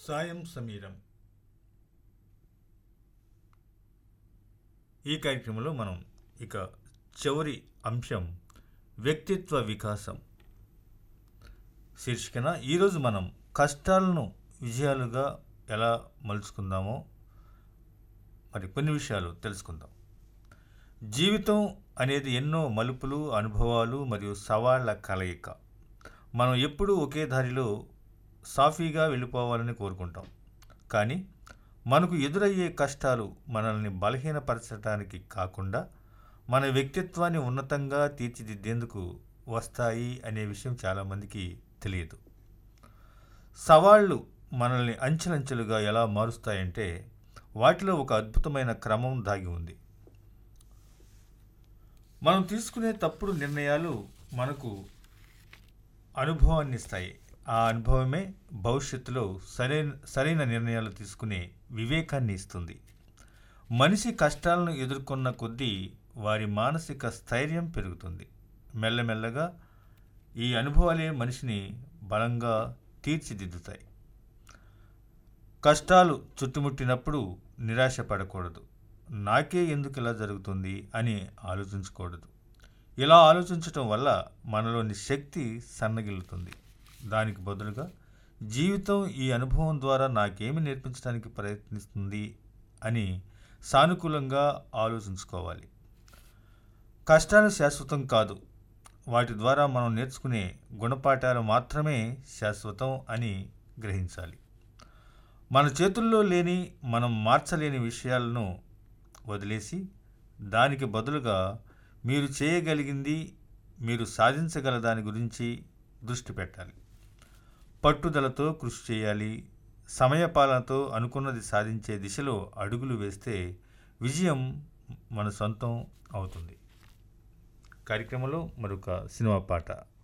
సాయం సమీరం ఈ కార్యక్రమంలో మనం ఇక చివరి అంశం వ్యక్తిత్వ వికాసం శీర్షికన ఈరోజు మనం కష్టాలను విజయాలుగా ఎలా మలుచుకుందామో మరి కొన్ని విషయాలు తెలుసుకుందాం జీవితం అనేది ఎన్నో మలుపులు అనుభవాలు మరియు సవాళ్ల కలయిక మనం ఎప్పుడూ ఒకే దారిలో సాఫీగా వెళ్ళిపోవాలని కోరుకుంటాం కానీ మనకు ఎదురయ్యే కష్టాలు మనల్ని బలహీనపరచడానికి కాకుండా మన వ్యక్తిత్వాన్ని ఉన్నతంగా తీర్చిదిద్దేందుకు వస్తాయి అనే విషయం చాలామందికి తెలియదు సవాళ్ళు మనల్ని అంచెలంచెలుగా ఎలా మారుస్తాయంటే వాటిలో ఒక అద్భుతమైన క్రమం దాగి ఉంది మనం తీసుకునే తప్పుడు నిర్ణయాలు మనకు అనుభవాన్ని ఇస్తాయి ఆ అనుభవమే భవిష్యత్తులో సరైన సరైన నిర్ణయాలు తీసుకునే వివేకాన్ని ఇస్తుంది మనిషి కష్టాలను ఎదుర్కొన్న కొద్దీ వారి మానసిక స్థైర్యం పెరుగుతుంది మెల్లమెల్లగా ఈ అనుభవాలే మనిషిని బలంగా తీర్చిదిద్దుతాయి కష్టాలు చుట్టుముట్టినప్పుడు నిరాశ పడకూడదు నాకే ఎందుకు ఇలా జరుగుతుంది అని ఆలోచించకూడదు ఇలా ఆలోచించటం వల్ల మనలోని శక్తి సన్నగిల్లుతుంది దానికి బదులుగా జీవితం ఈ అనుభవం ద్వారా నాకేమి నేర్పించడానికి ప్రయత్నిస్తుంది అని సానుకూలంగా ఆలోచించుకోవాలి కష్టాలు శాశ్వతం కాదు వాటి ద్వారా మనం నేర్చుకునే గుణపాఠాలు మాత్రమే శాశ్వతం అని గ్రహించాలి మన చేతుల్లో లేని మనం మార్చలేని విషయాలను వదిలేసి దానికి బదులుగా మీరు చేయగలిగింది మీరు సాధించగల దాని గురించి దృష్టి పెట్టాలి పట్టుదలతో కృషి చేయాలి సమయపాలనతో అనుకున్నది సాధించే దిశలో అడుగులు వేస్తే విజయం మన సొంతం అవుతుంది కార్యక్రమంలో మరొక సినిమా పాట